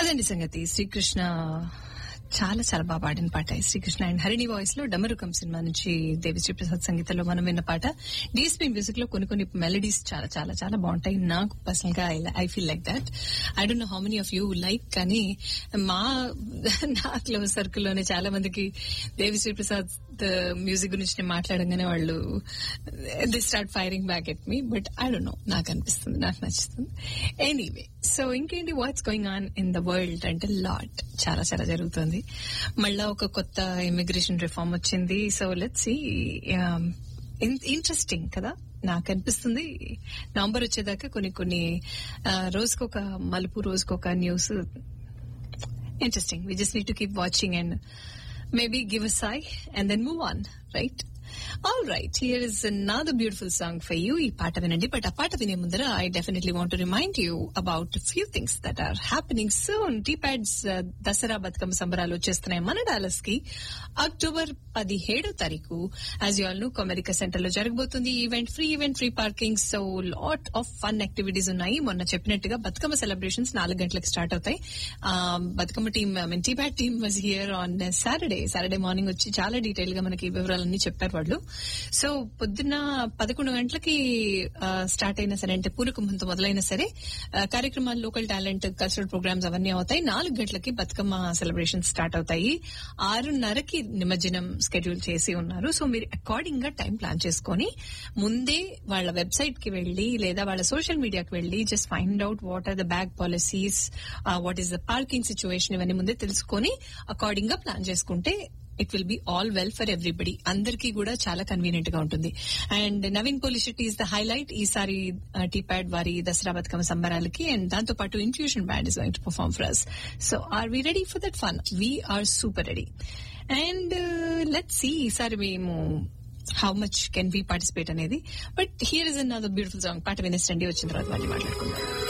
అదండి సంగతి శ్రీకృష్ణ చాలా చాలా బాగా పాడిన పాట ఈ శ్రీకృష్ణ అండ్ హరిణి వాయిస్ లో డమరుకం సినిమా నుంచి దేవిశ్రీ ప్రసాద్ సంగీతంలో మనం విన్న పాట డిఎస్పీ మ్యూజిక్ లో కొన్ని కొన్ని మెలడీస్ చాలా చాలా చాలా బాగుంటాయి నాకు పర్సనల్ గా I feel like that I don't know how many of you like కానీ మా నా క్లోజ్ సర్కిల్ లోనే చాలా మందికి దేవిశ్రీ ప్రసాద్ మ్యూజిక్ గురించి నేను మాట్లాడంగానే వాళ్ళు they start firing back at me but I don't know నాకు అనిపిస్తుంది నాకు నచ్చుతుంది ఎనీవే సో ఇంకేంటి what's going on in the world అంటే లాట్ చాలా చాలా జరుగుతుంది మళ్ళా ఒక కొత్త ఇమిగ్రేషన్ రిఫార్మ్ వచ్చింది సో లెట్స్ ఇంట్రెస్టింగ్ కదా నాకు అనిపిస్తుంది నవంబర్ వచ్చేదాకా కొన్ని కొన్ని రోజుకొక మలుపు రోజుకొక news interesting we just need to keep watching and maybe give a sigh and then move on, right? All right, here is another beautiful song for you. ఈ పాట వినండి బట్ ఆ పాట వినే ముందర I definitely want to remind you about few things that are happening soon TPAD's Dasara Bathukamma సంబరాలు వచ్చేస్తున్నాయి మన డాలస్ కి అక్టోబర్ పదిహేడో తారీఖు as you all know America center లో జరగబోతుంది event free event free parking so lot of fun activities ఉన్నాయి మొన్న చెప్పినట్టుగా బతుకమ్మ సెలబ్రేషన్స్ నాలుగు గంటలకు స్టార్ట్ అవుతాయి Bathukamma team mean TPAD team was here on Saturday Saturday morning వచ్చి చాలా డీటెయిల్ గా మనకి వివరాలన్నీ చెప్పారు వాళ్ళు సో పొద్దున్న పదకొండు గంటలకి స్టార్ట్ అయినా సరే అంటే పూర్వకుంభంతో మొదలైనా సరే కార్యక్రమాలు లోకల్ టాలెంట్ కల్చరల్ ప్రోగ్రామ్స్ అవన్నీ అవుతాయి నాలుగు గంటలకి బతుకమ్మ సెలబ్రేషన్ స్టార్ట్ అవుతాయి ఆరున్నరకి నిమజ్జనం స్కెడ్యూల్ చేసి ఉన్నారు సో మీరు అకార్డింగ్ గా టైం ప్లాన్ చేసుకొని ముందే వాళ్ళ వెబ్సైట్ కి వెళ్లి లేదా వాళ్ళ సోషల్ మీడియాకి వెళ్లి just find out what are the bag policies what is the parking situation ఇవన్నీ ముందే తెలుసుకొని అకార్డింగ్ గా ప్లాన్ చేసుకుంటే it will be all well for everybody అందరికీ కూడా చాలా కన్వీనియంట్ గా ఉంటుంది and Naveen Polishetty is the highlight ఈసారి టీప్యాడ్ వారి దసరా బతుకమ్మ సంబరాలకి అండ్ దాంతో పాటు infusion band is going to perform for us so are we ready for that fun we are super ready and let see ఈసారి మేము how much can we participate అనేది but here is an beautiful song పాట వినేస్టండి వచ్చిన తర్వాత మళ్ళీ మాట్లాడుకుందాం